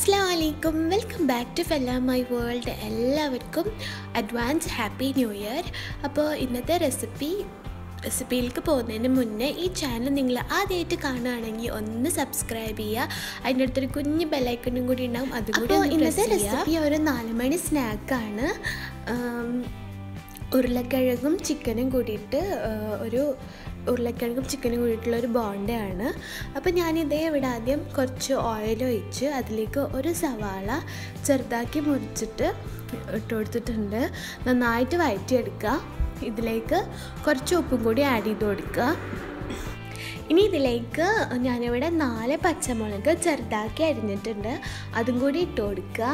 അസ്സാം വലൈക്കും welcome back to fella my world എല്ലാവർക്കും അഡ്വാൻസ് ഹാപ്പി ന്യൂ ഇയർ അപ്പോൾ ഇന്നത്തെ റെസിപ്പി റെസിപ്പിയിലേക്ക് പോകുന്നതിന് മുന്നേ ഈ ചാനൽ നിങ്ങൾ ആദ്യമായിട്ട് കാണുകയാണെങ്കിൽ ഒന്ന് സബ്സ്ക്രൈബ് ചെയ്യുക അതിൻ്റെ അടുത്തൊരു കുഞ്ഞ് ബെല്ലൈക്കനും കൂടി ഉണ്ടാവും അതും കൂടി അപ്പോൾ ഒന്ന് ഇന്നത്തെ press ചെയ്യുക. recipe ഒരു നാല് മണി സ്നാക്കാണ് ഉരുളക്കിഴങ്ങും ചിക്കനും കൂടിയിട്ട് ആ, ഒരു ഉരുളക്കിഴങ്ങും ചിക്കനും കൂടിയിട്ടുള്ള ഒരു ബോണ്ടയാണ് അപ്പോൾ ഞാനിതേ ഇവിടെ ആദ്യം കുറച്ച് ഓയിൽ ഒഴിച്ച് അതിലേക്ക് ഒരു സവാള ചെറുതാക്കി മുറിച്ചിട്ട് ഇട്ട് കൊടുത്തിട്ടുണ്ട് നന്നായിട്ട് വഴറ്റിയെടുക്കുക ഇതിലേക്ക് കുറച്ച് ഉപ്പും കൂടി ആഡ് ചെയ്ത് കൊടുക്കുക ഇനി ഇതിലേക്ക് ഞാനിവിടെ നാല് പച്ചമുളക് ചെറുതാക്കി അരിഞ്ഞിട്ടുണ്ട് അതും കൂടി ഇട്ട് കൊടുക്കുക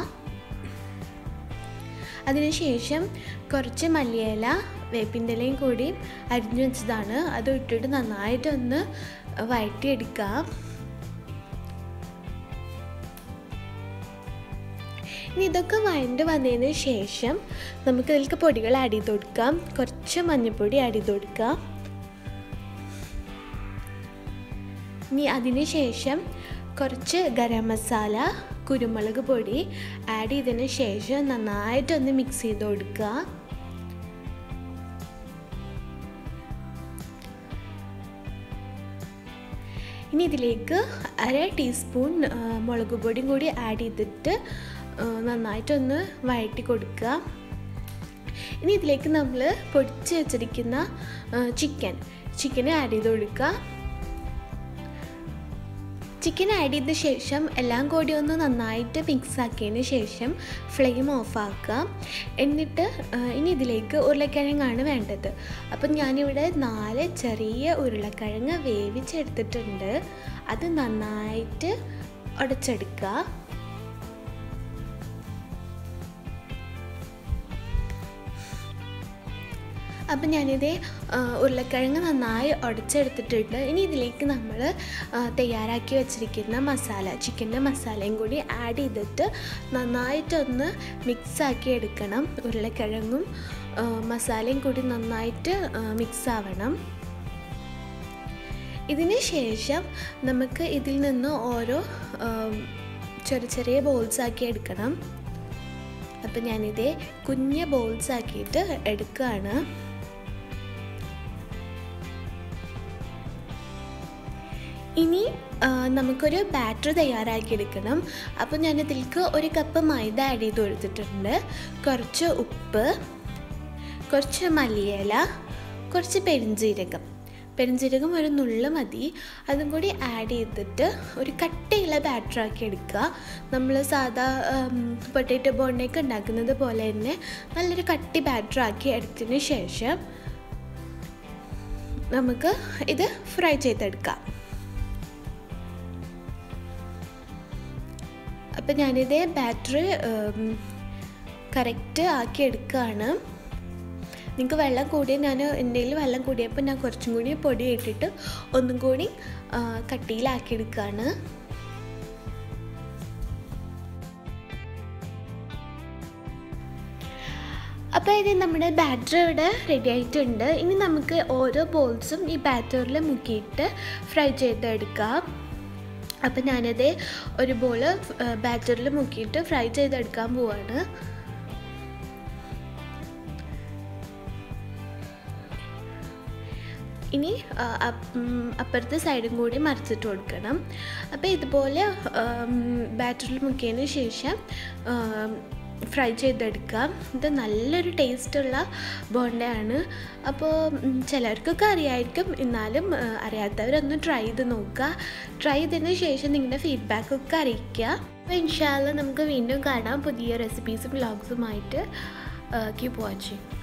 അതിനുശേഷം കുറച്ച് മല്ലിയില വേപ്പിൻ്റെ ഇലയും കൂടി അരിഞ്ഞു വെച്ചതാണ് അത് ഇട്ടിട്ട് നന്നായിട്ടൊന്ന് വഴറ്റിയെടുക്കുക ഇനി ഇതൊക്കെ വഴണ്ട് വന്നതിന് ശേഷം നമുക്ക് ഇതിലേക്ക് പൊടികൾ ആഡ് ചെയ്ത് കൊടുക്കാം കുറച്ച് മഞ്ഞൾപ്പൊടി ആഡ് ചെയ്ത് കൊടുക്കാം ഇനി അതിന് ശേഷം കുറച്ച് ഗരം മസാല കുരുമുളക് പൊടി ആഡ് ചെയ്തതിന് ശേഷം നന്നായിട്ടൊന്ന് മിക്സ് ചെയ്ത് കൊടുക്കുക ഇനി ഇതിലേക്ക് അര ടീസ്പൂൺ ആ, മുളക് പൊടിയും കൂടി ആഡ് ചെയ്തിട്ട് ആ, നന്നായിട്ടൊന്ന് വഴറ്റി കൊടുക്കുക ഇനി ഇതിലേക്ക് നമ്മൾ പൊടിച്ച് വെച്ചിരിക്കുന്ന ചിക്കൻ ചിക്കൻ ആഡ് ചെയ്ത് കൊടുക്കുക ചിക്കൻ ആഡ് ചെയ്ത ശേഷം എല്ലാം കൂടി ഒന്ന് നന്നായിട്ട് മിക്സ് ആക്കിയതിന് ശേഷം ഫ്ലെയിം ഓഫ് ആക്കുക എന്നിട്ട് ആ, ഇനി ഇതിലേക്ക് ഉരുളക്കിഴങ്ങാണ് വേണ്ടത് അപ്പം ഞാനിവിടെ നാല് ചെറിയ ഉരുളക്കിഴങ്ങ് വേവിച്ചെടുത്തിട്ടുണ്ട് അത് നന്നായിട്ട് ഉടച്ചെടുക്കുക അപ്പം ഞാനിത് ആ, ഉരുളക്കിഴങ്ങ് നന്നായി ഉടച്ചെടുത്തിട്ടുണ്ട് ഇനി ഇതിലേക്ക് നമ്മൾ തയ്യാറാക്കി വെച്ചിരിക്കുന്ന മസാല ചിക്കൻ്റെ മസാലയും കൂടി ആഡ് ചെയ്തിട്ട് നന്നായിട്ടൊന്ന് മിക്സാക്കി എടുക്കണം ഉരുളക്കിഴങ്ങും ആ, മസാലയും കൂടി നന്നായിട്ട് മിക്സ് ആവണം ഇതിന് ശേഷം നമുക്ക് ഇതിൽ നിന്ന് ഓരോ ആ, ചെറിയ ചെറിയ ബോൾസ് ആക്കി എടുക്കണം അപ്പം ഞാനിതേ കുഞ്ഞ് ബോൾസ് ആക്കിയിട്ട് എടുക്കുകയാണ് ഇനി ആ, നമുക്കൊരു ബാറ്റർ തയ്യാറാക്കിയെടുക്കണം അപ്പോൾ ഞാൻ ഇതിലേക്ക് ഒരു കപ്പ് മൈദ ആഡ് ചെയ്ത് കൊടുത്തിട്ടുണ്ട് കുറച്ച് ഉപ്പ് കുറച്ച് മല്ലിയില കുറച്ച് പെരിഞ്ജീരകം പെരിഞ്ജീരകം ഒരു നുള്ള് മതി അതും കൂടി ആഡ് ചെയ്തിട്ട് ഒരു കട്ടിയുള്ള ബാറ്റർ ആക്കി എടുക്കുക നമ്മൾ സാധാ പൊട്ടേറ്റോ ബോണ്ടൊക്കെ ഉണ്ടാക്കുന്നത് പോലെ തന്നെ നല്ലൊരു കട്ടി ബാറ്റർ ആക്കി എടുത്തതിന് ശേഷം നമുക്ക് ഇത് ഫ്രൈ ചെയ്തെടുക്കാം അപ്പം ഞാനിതേ ബാറ്ററി കറക്റ്റ് ആക്കി എടുക്കുകയാണ് നിങ്ങൾക്ക് വെള്ളം കൂടിയ ഞാൻ എൻ്റെ കയ്യിൽ വെള്ളം കൂടിയപ്പോൾ ഞാൻ കുറച്ചും കൂടി പൊടി ഇട്ടിട്ട് ഒന്നും കൂടി ആ, കട്ടിയിലാക്കി എടുക്കുകയാണ് അപ്പോൾ ഇത് നമ്മുടെ ബാറ്റർ ഇവിടെ റെഡി ആയിട്ടുണ്ട് ഇനി നമുക്ക് ഓരോ ബോൾസും ഈ ബാറ്ററിൽ മുക്കിയിട്ട് ഫ്രൈ ചെയ്തെടുക്കാം അപ്പം ഞാനത് ഒരു ബോൾ ബാറ്ററിൽ മുക്കിയിട്ട് ഫ്രൈ ചെയ്തെടുക്കാൻ പോവാണ് ഇനി ആ, അപ്പ്- ഉം, അപ്പുറത്തെ സൈഡും കൂടി മറിച്ചിട്ട് കൊടുക്കണം അപ്പോൾ ഇതുപോലെ ബാറ്ററിൽ മുക്കിയതിന് ശേഷം ഫ്രൈ ചെയ്തെടുക്കാം ഇത് നല്ലൊരു ടേസ്റ്റുള്ള ബോണ്ടയാണ് അപ്പോൾ ഉം, ചിലർക്കൊക്കെ അറിയായിരിക്കും എന്നാലും ആ, അറിയാത്തവരൊന്ന് ട്രൈ ചെയ്ത് നോക്കുക ട്രൈ ചെയ്തതിന് ശേഷം നിങ്ങളുടെ ഫീഡ്ബാക്കൊക്കെ അറിയിക്കുക അപ്പോൾ ഇൻഷാല്ല നമുക്ക് വീണ്ടും കാണാം പുതിയ റെസിപ്പീസും വ്ളോഗ്സുമായിട്ട് കീപ്പ് വാച്ചിങ്